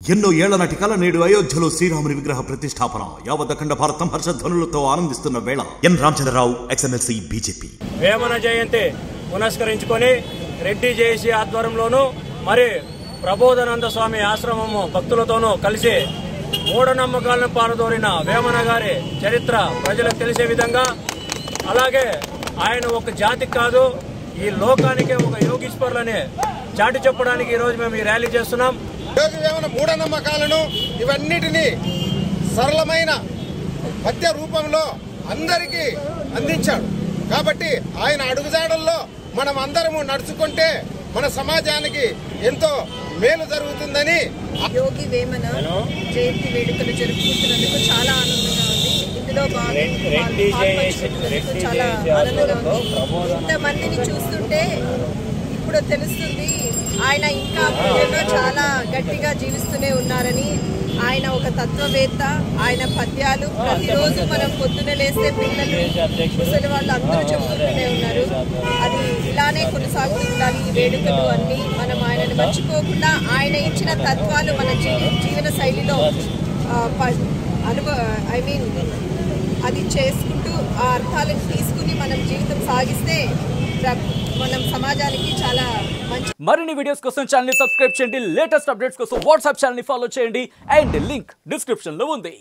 ఎన్నో ఏళ్ల నాటి కల నేడు అయోధ్యలో శ్రీరాముని విగ్రహ ప్రతిష్టాపన యావత్ అఖండ భారతం హర్షధ్వనులతో ఆనందిస్తున్న వేళ N Ramachandra Rao ex MLC BJP Vemana Jayanti పునస్కరించుకొని రెడ్డి జేసీ ఆధ్వర్యంలోనూ మరి ప్రబోధానంద స్వామి ఆశ్రమము భక్తులతోనూ కలిసి మూఢనమ్మకాలను పారదోరిన వేమన గారి చరిత్ర ప్రజలకు తెలిసే విధంగా అలాగే ఆయన ఒక జాతికి కాదు ఈ లోకానికే ఒక యోగీశ్వరులని చాటి చెప్పడానికి ఈరోజు మేము ఈ ర్యాలీ చేస్తున్నాం యోగి వేమన మూఢనమ్మకాలను ఇవన్నిటినీ సరళమైన పద్య రూపంలో అందరికీ అందించాడు కాబట్టి ఆయన అడుగుజాడల్లో మనం అందరము నడుచుకుంటే మన సమాజానికి ఎంతో మేలు జరుగుతుందని యోగి వేమన జయంతి వేడుకలు జరుపుకుంటున్నందుకు చాలా ఆనందంగా ఉంది ఇందులో భాగం- రెడ్డి పాల్పంచుకుంటున్నందుకు రెడ్డి చాలా జయంతి ఆనందంగా ఆధ్వర్యంలో ఉంది ఇంతమందిని చూస్తుంటే ఇప్పుడు తెలుస్తుంది ఆయన ఇంకా ప్రజల్లో చాలా గట్టిగా జీవిస్తూనే ఉన్నారని ఆయన ఒక తత్వవేత్త ఆయన పద్యాలు ప్రతిరోజు మనం పొద్దున లేస్తే పిల్లలు ముసలి వాళ్ళు అందరూ చెప్పుకుంటూనే ఉన్నారు అది ఇలానే కొనసాగుతూ ఉండాలి ఈ వేడుకలు అన్ని మనం ఆయనను మర్చిపోకుండా ఆయన ఇచ్చిన తత్వాలు మన జీ- జీవన శైలిలో ఆ, ప- అనుభవ ఐ మీన్ అది చేసుకుంటూ ఆ అర్థాలను తీసుకుని మనం జీవితం సాగిస్తే ప్ర- మనం సమాజానికి చాలా మంచి మరిన్ని వీడియోస్ కోసం ఛానల్ సబ్స్క్రైబ్ చేయండి లేటెస్ట్ అప్డేట్స్ కోసం వాట్సాప్ ఛానల్ ఫాలో చేయండి అండ్ లింక్ డిస్క్రిప్షన్ లో ఉంది